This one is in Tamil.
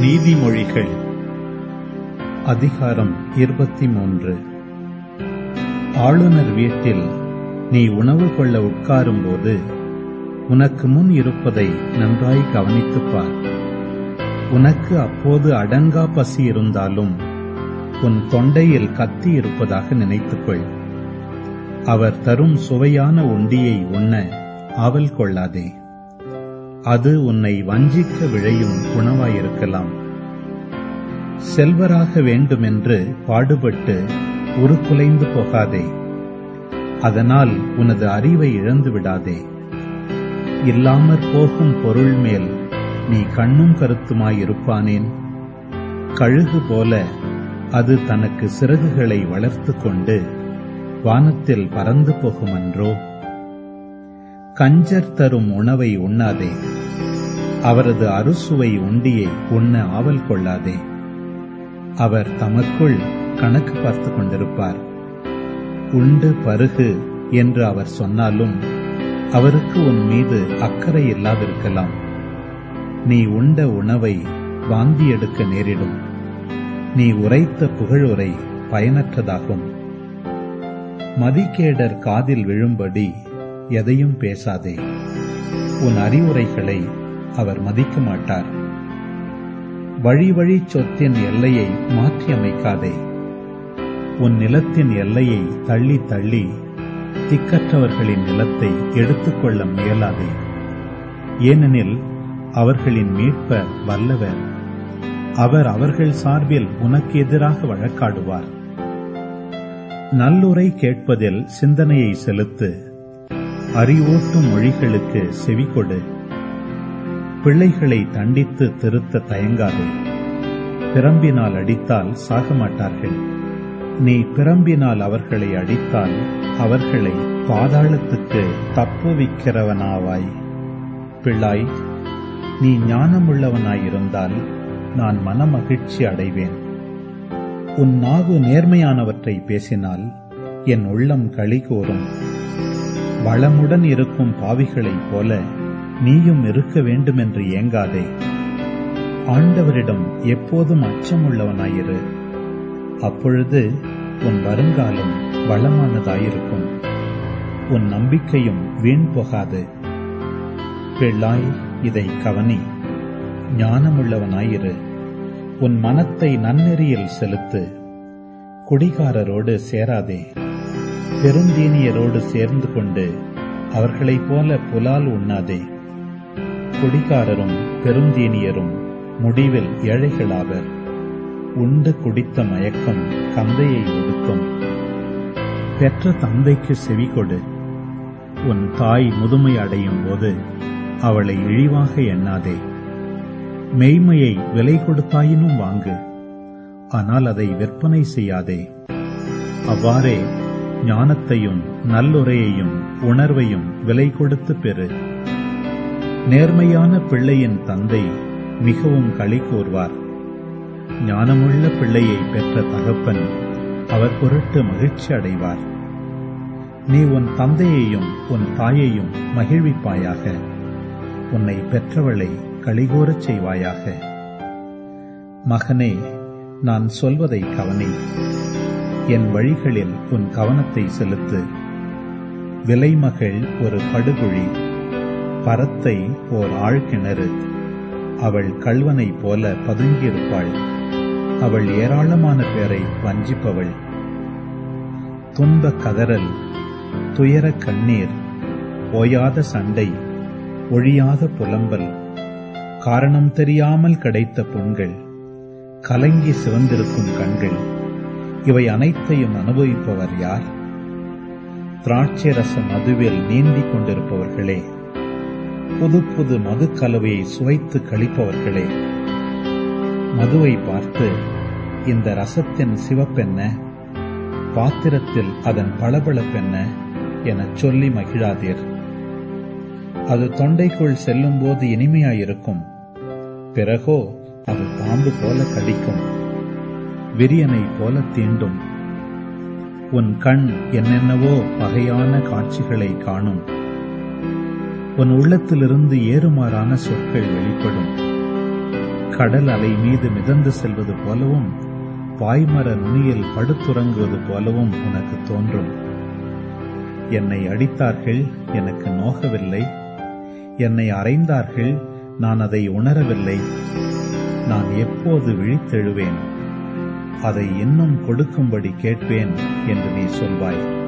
நீதிமொழிகள் அதிகாரம் இருபத்தி மூன்று ஆளுநர் வீட்டில் நீ உணவு கொள்ள உட்காரும்போது உனக்கு முன் இருப்பதை நன்றாய் கவனித்துப் பார் உனக்கு அப்போது அடங்கா பசி இருந்தாலும் உன் தொண்டையில் கத்தி இருப்பதாக நினைத்துக்கொள் அவர் தரும் சுவையான உண்டியை உண்ண ஆவல் கொள்ளாதே அது உன்னை வஞ்சிக்க விழையும் உணவாயிருக்கலாம் செல்வராக வேண்டுமென்று பாடுபட்டு உருக்குலைந்து போகாதே அதனால் உனது அறிவை இழந்து விடாதே இல்லாமற் போகும் பொருள் மேல் நீ கண்ணும் கருத்துமாயிருப்பானேன் கழுகு போல அது தனக்கு சிறகுகளை வளர்த்துக் கொண்டு வானத்தில் பறந்து போகுமன்றோ கஞ்சர் தரும் உணவை உண்ணாதே அவரது அறுசுவை உண்டியை உண்ண ஆவல் கொள்ளாதே அவர் தமக்குள் கணக்கு பார்த்துக் கொண்டிருப்பார் உண்டு பருகு என்று அவர் சொன்னாலும் அவருக்கு உன் மீது அக்கறை இல்லாதிருக்கலாம் நீ உண்ட உணவை வாந்தி எடுக்க நேரிடும் நீ உரைத்த புகழுரை பயனற்றதாகும் மதிக்கேடர் காதில் விழும்படி எதையும் பேசாதே உன் அறிவுரைகளை அவர் மதிக்க மாட்டார் வழி வழி சொத்தின் எல்லையை மாற்றி அமைக்காதே உன் நிலத்தின் எல்லையை தள்ளி தள்ளி திக்கற்றவர்களின் நிலத்தை எடுத்துக்கொள்ள முயலாதே ஏனெனில் அவர்களின் மீட்பர் வல்லவர் அவர் அவர்கள் சார்பில் உனக்கு எதிராக வழக்காடுவார் நல்லுரை கேட்பதில் சிந்தனையை செலுத்து அறிவூட்டும் மொழிகளுக்கு செவிகொடு பிள்ளைகளை தண்டித்து திருத்த தயங்காதே பிரம்பினால் அடித்தால் சாக மாட்டார்கள் நீ பிரம்பினால் அவர்களை அடித்தால் அவர்களை பாதாளத்துக்கு தப்புவிக்கிறவனாவாய் பிள்ளாய் நீ ஞானமுள்ளவனாயிருந்தால் நான் மனமகிழ்ச்சி அடைவேன் உன் நாவு நேர்மையானவற்றை பேசினால் என் உள்ளம் களி கூறும் வளமுடன் இருக்கும் பாவிகளைப் போல நீயும் இருக்க வேண்டுமென்று ஏங்காதே ஆண்டவரிடம் எப்போதும் அச்சமுள்ளவனாயிரு அப்பொழுது உன் வருங்காலம் வளமானதாயிருக்கும் உன் நம்பிக்கையும் வீண் போகாது பிள்ளாய் இதை கவனி ஞானமுள்ளவனாயிரு உன் மனத்தை நன்னெறியில் செலுத்து குடிகாரரோடு சேராதே பெருந்தீனியரோடு சேர்ந்து கொண்டு அவர்களைப் போல புலால் உண்ணாதே குடிகாரரும் பெருந்தீனியரும் முடிவில் ஏழைகளாவர் உண்டு குடித்த மயக்கம் தந்தையை ஒடுக்கும் பெற்ற தந்தைக்கு செவிகொடு உன் தாய் முதுமை அடையும் போது அவளை இழிவாக எண்ணாதே மெய்மையை விலை கொடுத்தாயினும் வாங்கு ஆனால் அதை விற்பனை செய்யாதே அவ்வாறே ஞானத்தையும் நல்லுரையையும் உணர்வையும் விலை கொடுத்து பெறு நேர்மையான பிள்ளையின் தந்தை மிகவும் களி கூர்வார் ஞானமுள்ள பிள்ளையை பெற்ற தகப்பன் அவர் பொருட்டு மகிழ்ச்சி அடைவார் நீ உன் தந்தையையும் உன் தாயையும் மகிழ்விப்பாயாக உன்னை பெற்றவளை களிகூறச் செய்வாயாக மகனே நான் சொல்வதை கவனி என் வழிகளில் உன் கவனத்தை செலுத்து விலைமகள் ஒரு படுகுழி பரத்தை ஓர் ஆழ்கிணறு அவள் கல்வனைப் போல பதுங்கியிருப்பாள் அவள் ஏராளமான பேரை வஞ்சிப்பவள் துன்ப கதறல் துயர கண்ணீர் ஓயாத சண்டை ஒழியாத புலம்பல் காரணம் தெரியாமல் கிடைத்த புண்கள் கலங்கி சிவந்திருக்கும் கண்கள் இவை அனைத்தையும் அனுபவிப்பவர் யார் திராட்சை ரச மதுவில் நீந்திக் கொண்டிருப்பவர்களே புது புது மது கலவையை சுவைத்து கழிப்பவர்களே மதுவை பார்த்து இந்த ரசத்தின் சிவப்பென்ன பாத்திரத்தில் அதன் பளபளப்பென்ன எனச் சொல்லி மகிழாதீர் அது தொண்டைக்குள் செல்லும்போது இனிமையாயிருக்கும் பிறகோ அது பாம்பு போல கடிக்கும் விரியனை போல தீண்டும் உன் கண் என்னென்னவோ பகையான காட்சிகளை காணும் உன் உள்ளத்திலிருந்து ஏறுமாறான சொற்கள் வெளிப்படும் கடல் அலை மீது மிதந்து செல்வது போலவும் பாய்மர நுனியில் படுத்துறங்குவது போலவும் உனக்கு தோன்றும் என்னை அடித்தார்கள் எனக்கு நோகவில்லை என்னை அறைந்தார்கள் நான் அதை உணரவில்லை நான் எப்போது விழித்தெழுவேன் அதை இன்னும் கொடுக்கும்படி கேட்பேன் என்று நீ சொல்வாய்